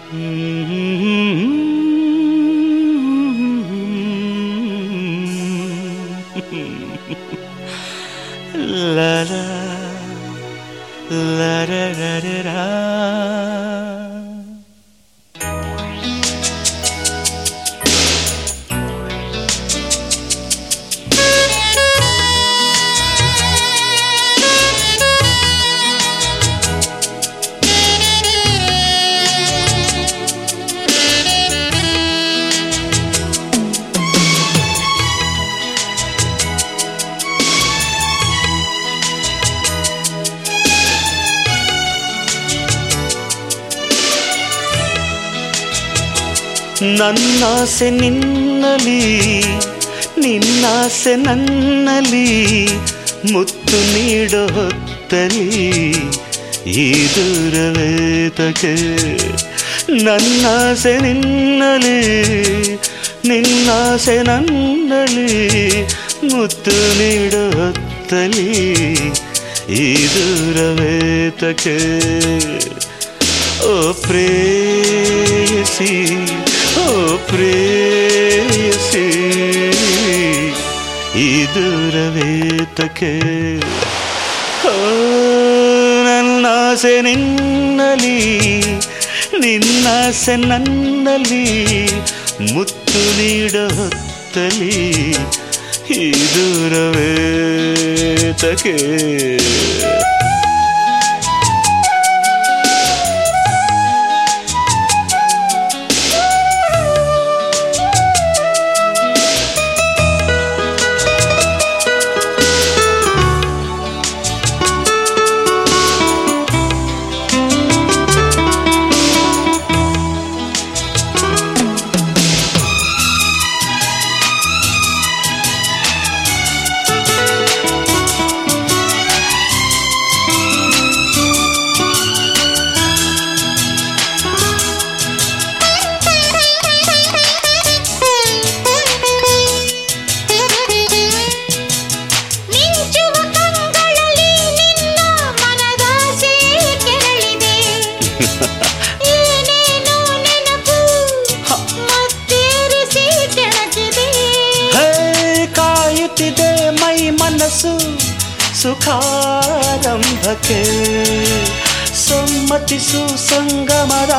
La la la da da da da. ನನ್ನಾಸೆ ನಿನ್ನಲಿ ನಿನ್ನಾಸೆ ನನ್ನಲಿ ಮುತ್ತು ನೀಡೋ ಹೊತ್ತಲಿ ಈ ದೂರವೇತಕ್ಕೆ ನನ್ನಾಸೆ ನಿನ್ನಲಿ ನಿನ್ನಾಸೆ ನನ್ನಲಿ ಮುತ್ತು ನೀಡೋ ಹೊತ್ತಲಿ ಈ ದೂರವೇತಕ್ಕೆ ಓ ಪ್ರೇಯಸಿ ಓ ಪ್ರೇಯಸಿ ಈ ದೂರವೇತಕ್ಕೆ ಓ ನನ್ನಾಸೆ ನಿನ್ನಲಿ ನಿನ್ನಾಸೆ ನನ್ನಲ್ಲಿ ಮುತ್ತು ನೀಡೋ ಹೊತ್ತಲಿ ಈ ದೂರವೇತಕ್ಕೆ ಮಿಂಚುವ ಕಂಗಳಲ್ಲಿ ನಿನ್ನ ಮನದಾಸೆ ಕೆರಳಿದೆ ಏನೇನೋ ನೆನಪು ಮತ್ತೇರಿಸಿ ಕೆಣಕಿದೆ ಹೇ ಕಾಯುತ್ತಿದೆ ಮೈ ಮನಸ್ಸು ಸುಖಾರಂಭಕ್ಕೆ ಸಮ್ಮತಿಸು ಸಂಗಮದ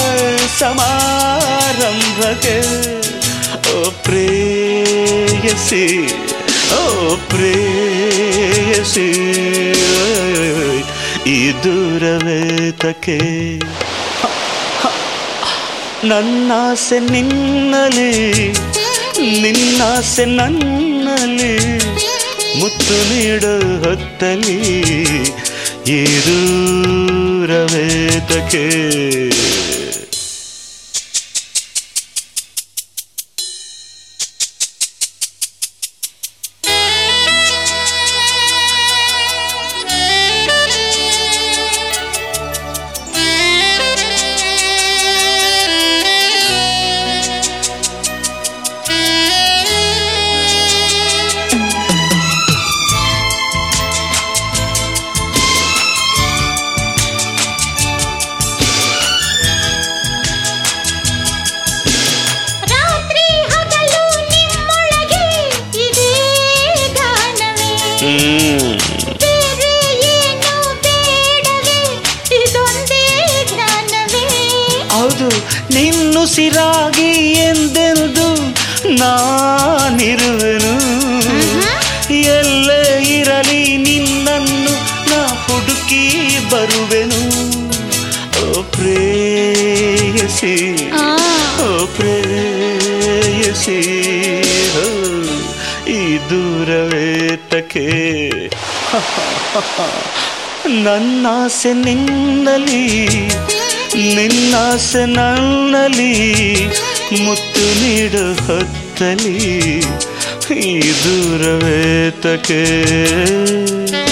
ಸಮಾರಂಭಕ್ಕೆ ಓ ಪ್ರೇಯಸಿ ಓ ಪ್ರೇಯಸಿ ಈ ದೂರವೇತಕ್ಕೆ ನನ್ನಾಸೆ ನಿನ್ನಲಿ ನಿನ್ನಾಸೆ ನನ್ನಲ್ಲಿ ಮುತ್ತು ನೀಡು ಹೊತ್ತಲಿ ಈ ದೂರವೇತಕ್ಕೆ ರಾತ್ರಿ ಹಗಲು ನಿಮ್ಮೊಳಗೆ ಇದೇ ಗಾನವೇ ಬೇರೆ ಏನು ಬೇಡವೇ ಇದೊಂದೇ ಜ್ಞಾನವೇ ಹೌದು ನಿನ್ನುಸಿರಾಗಿ ಎಂದೆಂದು ನಾನಿರುವೆನು ಎಲ್ಲೇ ಇರಲಿ ನಿನ್ನನ್ನು ನಾ ಹುಡುಕಿ ಬರುವೆನು ಓ ಪ್ರೇಯಸಿ ಓ ಪ್ರೇಯಸಿ ಹೋ, ಈ ದೂರವೇತಕ್ಕೆ ನನ್ನಾಸೆ ನಿನ್ನಲಿ ನಿನ್ನಾಸೆ ನನ್ನಲ್ಲಿ ಮುತ್ತು ನೀಡು ಹೊತ್ತಲಿ ಈ ದೂರವೇತಕ್ಕೆ